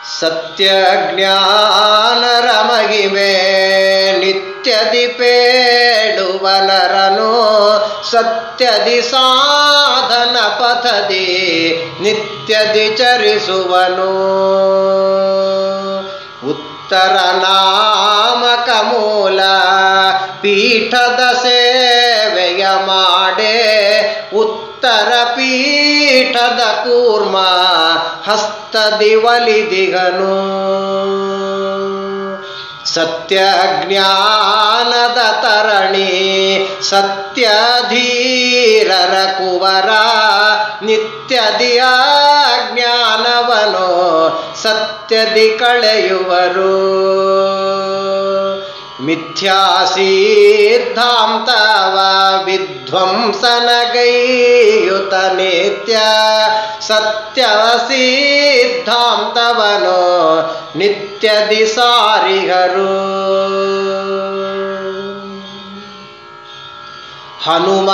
ಸತ್ಯ ಜ್ಞಾನರ ಮಹಿಮೆ ನಿತ್ಯದಿ ಪೇಡುವನರನು ಸತ್ಯದಿ ಸಾಧನ ಪಥದಿ ನಿತ್ಯದಿ ಚರಿಸುವನು ಉತ್ತರ ನಾಮಕ ಮೂಲ ಪೀಠದ ಸೇವೆಯ ಮಾಡೆ ಉತ್ತರ ಪೀಠದ ಕೂರ್ಮ ಹಸ್ತದಿ ಒಲಿದಿಗನು ಸತ್ಯ ಜ್ಞಾನದ ತರಣಿ ಸತ್ಯಧೀರರ ಕುವರ ನಿತ್ಯದಿ ಜ್ಞಾನವನು ಸತ್ಯದಿ ಕಳೆಯುವರು ಮಿಥ್ಯಾ ಸಿದ್ಧಾಂತವ ವಿಧ್ವಂಸನಗೈಯುತ ನಿತ್ಯ ಸತ್ಯವ ಸಿದ್ಧಾಂತವನು ನಿತ್ಯದಿ ಸಾರಿಗರು ಹನುಮ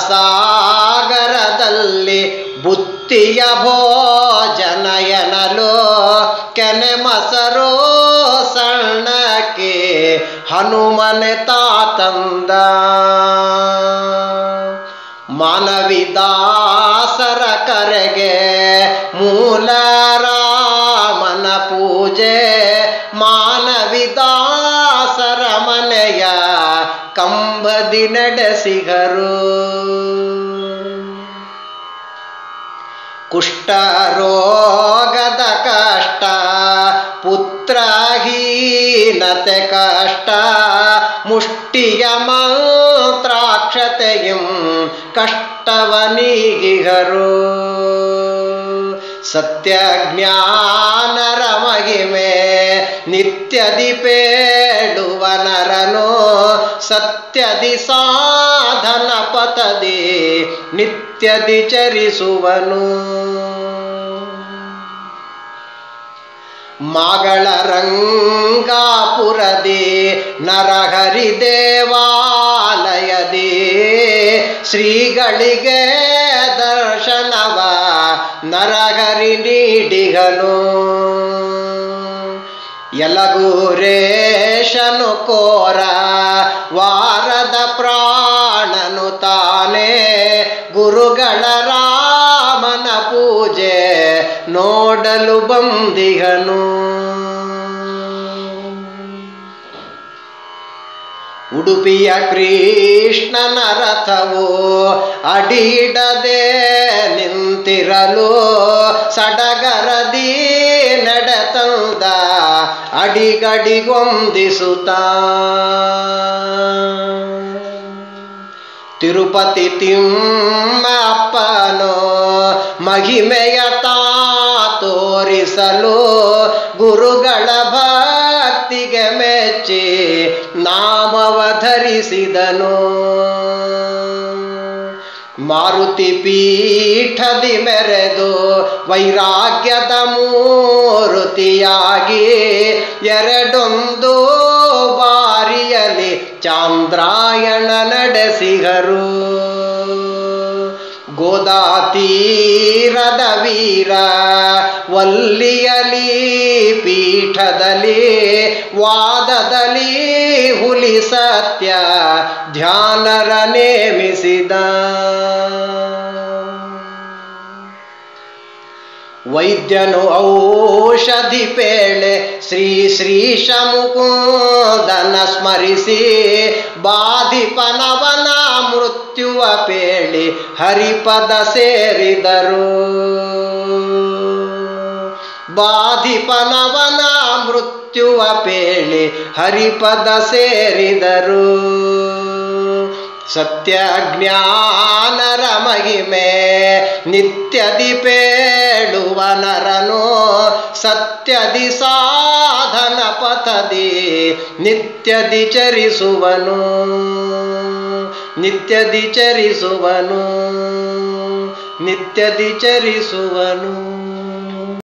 ಸಾಗರದಲ್ಲಿ ಬುತ್ತಿಯ ಭೋಜನ ಎನಲು ಕೆನೆ ಮಸರೋ ಸಣ್ಣಕ್ಕೆ ಹನುಮನೆ ತಾತಂದ ಮಾನವಿದಾಸರ ಕರೆಗೆ ಮೂಲ ರಾಮನ ಪೂಜೆ ಮಾನವಿದಾಸರ ಮನೆಯ ಕಂಬದಿ ನಡೆಸಿಗರು ಕುಷ್ಠರೋಗದ ಕಷ್ಟ ಪುತ್ರಹೀನತೆ ಕಷ್ಟ ಮುಷ್ಟಿಯ ಮಂತ್ರಾಕ್ಷತೆಯಂ ಕಷ್ಟವ ನೀಗಿಗರು ಸತ್ಯ ಜ್ಞಾನರ ಮಹಿಮೆ ನಿತ್ಯದಿ ಪೇಡುವ ನರನು ಸತ್ಯದಿ ಸಾಧನ ಪಥದಿ ನಿತ್ಯದಿ ಚರಿಸುವನು ಮಗಳ ರಂಗಾಪುರದಿ ನರಹರಿ ದೇವಾಲಯದಿ ಶ್ರೀಗಳಿಗೆ ದರ್ಶನವ ನರಹರಿ ನೀಡಿಗನು ಯಲಗೂರೇಶನು ಕೋರ ವಾರದ ಪ್ರಾಣನು ತಾನೇ ಗುರುಗಳ ರಾಮನ ಪೂಜೆ ನೋಡಲು ಬಂದಿಗನು ಉಡುಪಿಯ ಕೃಷ್ಣನ ರಥವು ಅಡಿಡದೆ ನಿಂತಿರಲು ಸಡಗರದಿ ನಡೆತಂದ ಅಡಿಗಡಿಗೊಂದಿಸುತ್ತ ತಿರುಪತಿ ತಿಮ್ಮಪ್ಪನೋ ಮಹಿಮೆಯ ತಾ ತೋರಿಸಲು ಗುರುಗಳ ಭಕ್ತಿಗೆ ಮೆಚ್ಚಿ ನಾಮವ ಧರಿಸಿದನು ಮಾರುತಿ ಪೀಠದಿ ಮೆರೆದು ವೈರಾಗ್ಯದ ಮೂರುತಿಯಾಗಿ ಎರಡೊಂದು ಬಾರಿಯಲಿ ಚಾಂದ್ರಾಯಣ ನಡೆಸಿಗರು ಗೋದಾತೀರದ ವೀರ ವಲ್ಲಿಯಲಿ ಪೀಠದಲ್ಲಿ ವಾದದಲ್ಲಿ ಹುಲಿ ಸತ್ಯ ಧ್ಯಾನರ ನೇಮಿಸಿದ ವೈದ್ಯನು ಔಷಧಿ ಪೇಳೆ ಶ್ರೀ ಶ್ರೀಶ ಮುಕುಂದನ ಸ್ಮರಿಸಿ ಬಾಧಿಪನವನ ಮೃತ್ಯುವ ಪೇಳಿ ಹರಿಪದ ಸೇರಿದರು ಬಾಧಿಪನವನ ಮೃತ್ಯುವ ಪೇಳಿ ಹರಿಪದ ಸೇರಿದರು ಸತ್ಯ ಜ್ಞಾನರ ಮಹಿಮೆ ನಿತ್ಯದಿ ಪೇಳುವ ನರನು ಸತ್ಯದಿ ಸಾಧನ ಪಥದಿ ನಿತ್ಯದಿ ಚರಿಸುವನು ನಿತ್ಯದಿ ಚರಿಸುವನು ನಿತ್ಯದಿ ಚರಿಸುವನು